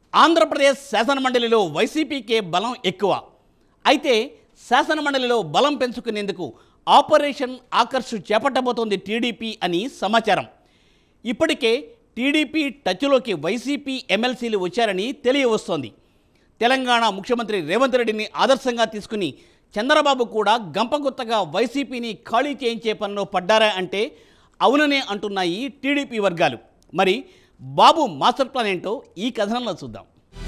ఆంధ్రప్రదేశ్ శాసనమండలిలో వైసీపీకే బలం ఎక్కువ అయితే శాసనమండలిలో బలం పెంచుకునేందుకు ఆపరేషన్ ఆకర్ష్ చేపట్టబోతోంది టీడీపీ అని సమాచారం ఇప్పటికే టీడీపీ టచ్లోకి వైసీపీ ఎమ్మెల్సీలు వచ్చారని తెలియవస్తోంది తెలంగాణ ముఖ్యమంత్రి రేవంత్ రెడ్డిని ఆదర్శంగా తీసుకుని చంద్రబాబు కూడా గంపగుత్తగా వైసీపీని ఖాళీ చేయించే పనిలో పడ్డారా అంటే అవుననే అంటున్నాయి టీడీపీ వర్గాలు మరి బాబు మాస్టర్ ప్లాన్ ఏంటో ఈ కథనంలో చూద్దాం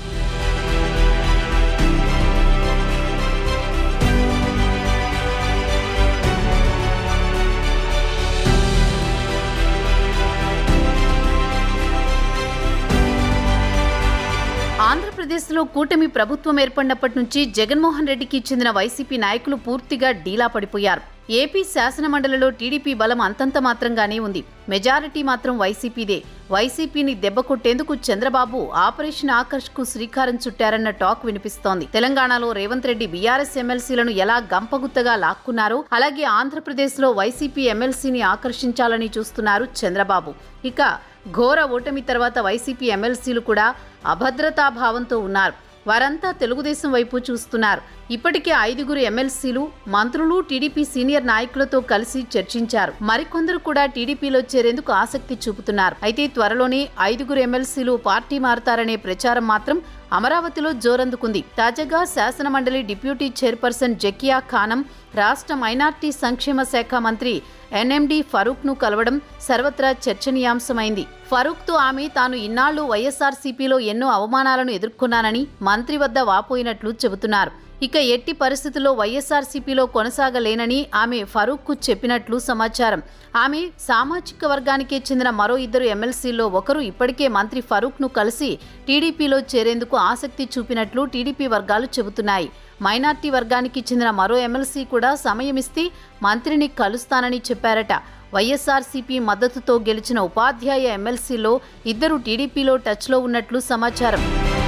ఆంధ్రప్రదేశ్లో కూటమి ప్రభుత్వం ఏర్పడినప్పటి నుంచి జగన్మోహన్ రెడ్డికి చెందిన వైసీపీ నాయకులు పూర్తిగా డీలా పడిపోయారు ఏపీ శాసనమండలిలో టీడీపీ బలం అంతంత మాత్రంగానే ఉంది మెజారిటీ మాత్రం వైసీపీదే వైసీపీని దెబ్బకొట్టేందుకు చంద్రబాబు ఆపరేషన్ ఆకర్ష్కు శ్రీకారం చుట్టారన్న టాక్ వినిపిస్తోంది తెలంగాణలో రేవంత్ రెడ్డి బీఆర్ఎస్ ఎమ్మెల్సీలను ఎలా గంపగుత్తగా లాక్కున్నారో అలాగే ఆంధ్రప్రదేశ్లో వైసీపీ ఎమ్మెల్సీని ఆకర్షించాలని చూస్తున్నారు చంద్రబాబు ఇక ఘోర ఓటమి తర్వాత వైసీపీ ఎమ్మెల్సీలు కూడా అభద్రతాభావంతో ఉన్నారు వారంతా తెలుగుదేశం వైపు చూస్తున్నారు ఇప్పటికే ఐదుగురు ఎమ్మెల్సీలు మంత్రులు టీడీపీ సీనియర్ నాయకులతో కలిసి చర్చించారు మరికొందరు కూడా టీడీపీలో చేరేందుకు ఆసక్తి చూపుతున్నారు అయితే త్వరలోనే ఐదుగురు ఎమ్మెల్సీలు పార్టీ మారతారనే ప్రచారం మాత్రం అమరావతిలో జోరందుకుంది తాజాగా శాసనమండలి డిప్యూటీ చైర్పర్సన్ జకియా ఖానం రాష్ట్ర మైనార్టీ సంక్షేమ శాఖ మంత్రి ఎన్ఎండి ఫరూక్ ను కలవడం సర్వత్రా చర్చనీయాంశమైంది ఫరూక్ తో ఆమె తాను ఇన్నాళ్లు వైఎస్ఆర్సీపీలో ఎన్నో అవమానాలను ఎదుర్కొన్నానని మంత్రి వద్ద వాపోయినట్లు చెబుతున్నారు ఇక ఎట్టి పరిస్థితుల్లో వైఎస్ఆర్సీపీలో కొనసాగలేనని ఆమె ఫరూక్కు చెప్పినట్లు సమాచారం ఆమె సామాజిక వర్గానికే చెందిన మరో ఇద్దరు ఎమ్మెల్సీల్లో ఒకరు ఇప్పటికే మంత్రి ఫరూక్ను కలిసి టీడీపీలో చేరేందుకు ఆసక్తి చూపినట్లు టీడీపీ వర్గాలు చెబుతున్నాయి మైనార్టీ వర్గానికి చెందిన మరో ఎమ్మెల్సీ కూడా సమయమిస్తే మంత్రిని కలుస్తానని చెప్పారట వైఎస్ఆర్సీపీ మద్దతుతో గెలిచిన ఉపాధ్యాయ ఎమ్మెల్సీలో ఇద్దరు టీడీపీలో టచ్లో ఉన్నట్లు సమాచారం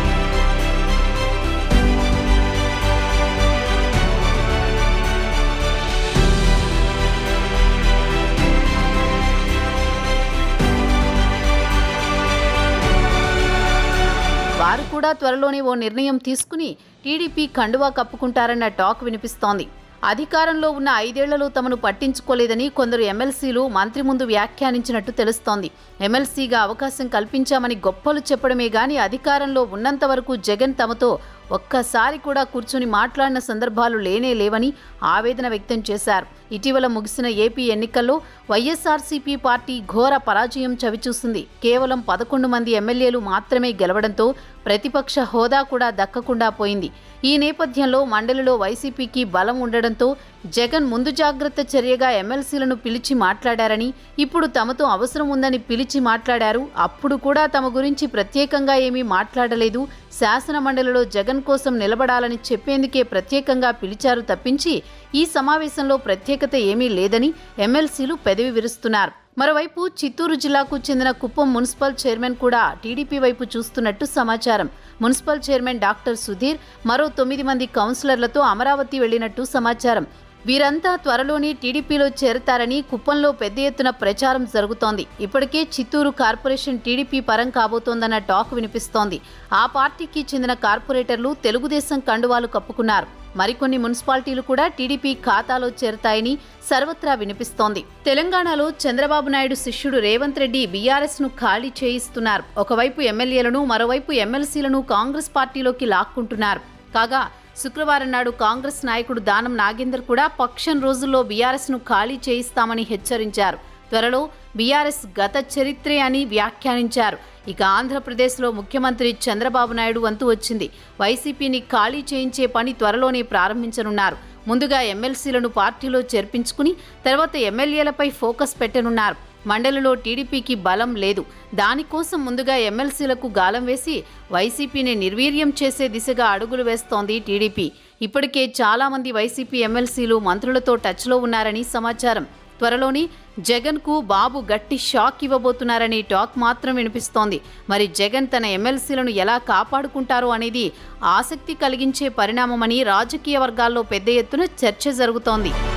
వారు కూడా త్వరలోనే ఓ నిర్ణయం తీసుకుని టీడీపీ కండువా కప్పుకుంటారన్న టాక్ వినిపిస్తోంది అధికారంలో ఉన్న ఐదేళ్లలో తమను పట్టించుకోలేదని కొందరు ఎమ్మెల్సీలు మంత్రి ముందు వ్యాఖ్యానించినట్టు తెలుస్తోంది ఎమ్మెల్సీగా అవకాశం కల్పించామని గొప్పలు చెప్పడమే గాని అధికారంలో ఉన్నంత వరకు జగన్ తమతో ఒక్కసారి కూడా కూర్చుని మాట్లాడిన సందర్భాలు లేనే లేవని ఆవేదన వ్యక్తం చేశారు ఇటీవల ముగిసిన ఏపీ ఎన్నికల్లో వైఎస్ఆర్సీపీ పార్టీ ఘోర పరాజయం చవిచూసింది కేవలం పదకొండు మంది ఎమ్మెల్యేలు మాత్రమే గెలవడంతో ప్రతిపక్ష హోదా కూడా దక్కకుండా పోయింది ఈ నేపథ్యంలో మండలిలో వైసీపీకి బలం ఉండడంతో జగన్ ముందు జాగ్రత్త చర్యగా ఎమ్మెల్సీలను పిలిచి మాట్లాడారని ఇప్పుడు తమతో అవసరం ఉందని పిలిచి మాట్లాడారు అప్పుడు కూడా తమ గురించి ప్రత్యేకంగా ఏమీ మాట్లాడలేదు శాసన మండలిలో జగన్ కోసం నిలబడాలని చెప్పేందుకే ప్రత్యేకంగా పిలిచారు తప్పించి ఈ సమావేశంలో ప్రత్యేకత ఏమీ లేదని ఎమ్మెల్సీలు పెదవి విరుస్తున్నారు మరోవైపు చిత్తూరు జిల్లాకు చెందిన కుప్పం మున్సిపల్ చైర్మన్ కూడా టీడీపీ వైపు చూస్తున్నట్టు సమాచారం మున్సిపల్ చైర్మన్ డాక్టర్ సుధీర్ మరో తొమ్మిది మంది కౌన్సిలర్లతో అమరావతి వెళ్లినట్టు సమాచారం వీరంతా త్వరలోనే టీడీపీలో చేరతారని కుప్పంలో పెద్ద ఎత్తున ప్రచారం జరుగుతోంది ఇప్పటికే చిత్తూరు కార్పొరేషన్ టీడీపీ పరం కాబోతోందన్న టాక్ వినిపిస్తోంది ఆ పార్టీకి చెందిన కార్పొరేటర్లు తెలుగుదేశం కండువాలు కప్పుకున్నారు మరికొన్ని మున్సిపాలిటీలు కూడా టీడీపీ ఖాతాలో చేరతాయని సర్వత్రా వినిపిస్తోంది తెలంగాణలో చంద్రబాబు నాయుడు శిష్యుడు రేవంత్ రెడ్డి బీఆర్ఎస్ ను ఖాళీ చేయిస్తున్నారు ఒకవైపు ఎమ్మెల్యేలను మరోవైపు ఎమ్మెల్సీలను కాంగ్రెస్ పార్టీలోకి లాక్కుంటున్నారు కాగా శుక్రవారం నాడు కాంగ్రెస్ నాయకుడు దానం నాగేందర్ కూడా పక్షం రోజుల్లో బీఆర్ఎస్ ను ఖాళీ చేయిస్తామని హెచ్చరించారు త్వరలో బీఆర్ఎస్ గత చరిత్రే అని వ్యాఖ్యానించారు ఇక ఆంధ్రప్రదేశ్లో ముఖ్యమంత్రి చంద్రబాబు నాయుడు వంతు వచ్చింది వైసీపీని ఖాళీ చేయించే పని త్వరలోనే ప్రారంభించనున్నారు ముందుగా ఎమ్మెల్సీలను పార్టీలో చేర్పించుకుని తర్వాత ఎమ్మెల్యేలపై ఫోకస్ పెట్టనున్నారు మండలిలో టీడీపీకి బలం లేదు దానికోసం ముందుగా ఎమ్మెల్సీలకు గాలం వేసి వైసీపీని నిర్వీర్యం చేసే దిశగా అడుగులు వేస్తోంది టీడీపీ ఇప్పటికే చాలామంది వైసీపీ ఎమ్మెల్సీలు మంత్రులతో టచ్లో ఉన్నారని సమాచారం త్వరలోని జగన్కు బాబు గట్టి షాక్ ఇవ్వబోతున్నారని టాక్ మాత్రం వినిపిస్తోంది మరి జగన్ తన ఎమ్మెల్సీలను ఎలా కాపాడుకుంటారో అనేది ఆసక్తి కలిగించే పరిణామమని రాజకీయ వర్గాల్లో పెద్ద ఎత్తున చర్చ జరుగుతోంది